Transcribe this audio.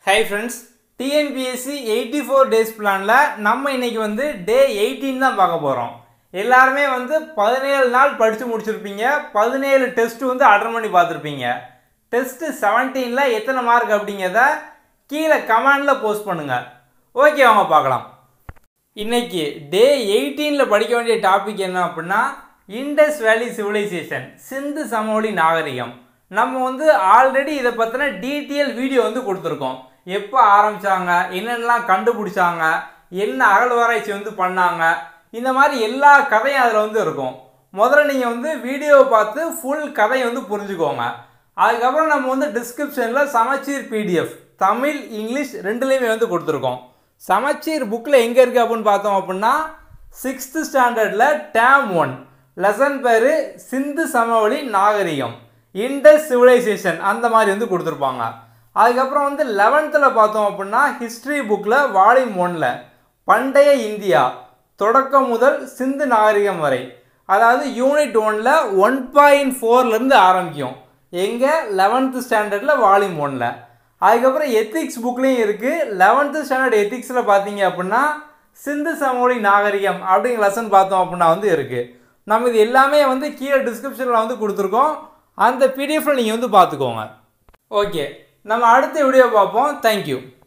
high friends TNPSC eighty four days பிளானில் நம்ம இன்னைக்கு வந்து டே எயிட்டீன் தான் பார்க்க போகிறோம் எல்லாருமே வந்து பதினேழு நாள் படித்து முடிச்சிருப்பீங்க பதினேழு டெஸ்ட்டு வந்து அட்டன் பண்ணி பார்த்துருப்பீங்க டெஸ்ட்டு செவன்டீனில் எத்தனை மார்க் அப்படிங்கிறத கீழே கமெண்டில் போஸ்ட் பண்ணுங்கள் ஓகே வாங்க பார்க்கலாம் இன்னைக்கு டே எயிட்டீனில் படிக்க வேண்டிய டாபிக் என்ன அப்படின்னா இண்டஸ் வேலி சிவிலைசேஷன் சிந்து சமவெளி நாகரிகம் நம்ம வந்து ஆல்ரெடி இதை பற்றின டீட்டெயில் வீடியோ வந்து கொடுத்துருக்கோம் எப்போ ஆரம்பித்தாங்க என்னென்னலாம் கண்டுபிடிச்சாங்க என்ன அகழ்வாராய்ச்சி வந்து பண்ணாங்க இந்த மாதிரி எல்லா கதையும் அதில் வந்து இருக்கும் முதல்ல நீங்கள் வந்து வீடியோவை பார்த்து ஃபுல் கதையை வந்து புரிஞ்சுக்கோங்க அதுக்கப்புறம் நம்ம வந்து டிஸ்கிரிப்ஷனில் சமச்சீர் பிடிஎஃப் தமிழ் இங்கிலீஷ் ரெண்டுலேயுமே வந்து கொடுத்துருக்கோம் சமச்சீர் புக்கில் எங்கே இருக்குது அப்படின்னு பார்த்தோம் அப்படின்னா சிக்ஸ்த்து ஸ்டாண்டர்டில் டேம் ஒன் லெசன் பேர் சிந்து சமவெளி நாகரிகம் இண்டஸ் சிவிலைசேஷன் அந்த மாதிரி வந்து கொடுத்துருப்பாங்க அதுக்கப்புறம் வந்து லெவன்த்தில் பார்த்தோம் அப்படின்னா ஹிஸ்ட்ரி புக்கில் வால்யூம் ஒன்னில் பண்டைய இந்தியா தொடக்கம் முதல் சிந்து நாகரிகம் வரை அதாவது யூனிட் ஒனில் ஒன் பாயிண்ட் ஃபோர்லேருந்து ஆரம்பிக்கும் எங்கே லெவன்த்து ஸ்டாண்டர்டில் வால்யூம் ஒனில் அதுக்கப்புறம் எத்திக்ஸ் புக்லேயும் இருக்குது லெவன்த்து ஸ்டாண்டர்ட் எத்திக்ஸில் பார்த்தீங்க அப்படின்னா சிந்து சமவெளி நாகரிகம் அப்படிங்கிற லெசன் பார்த்தோம் அப்படின்னா வந்து இருக்குது நம்ம இது எல்லாமே வந்து கீழே டிஸ்கிரிப்ஷனில் வந்து கொடுத்துருக்கோம் அந்த பிடிஎஃப்பில் நீங்கள் வந்து பார்த்துக்கோங்க ஓகே நம்ம அடுத்த வீடியோ பார்ப்போம் தேங்க்யூ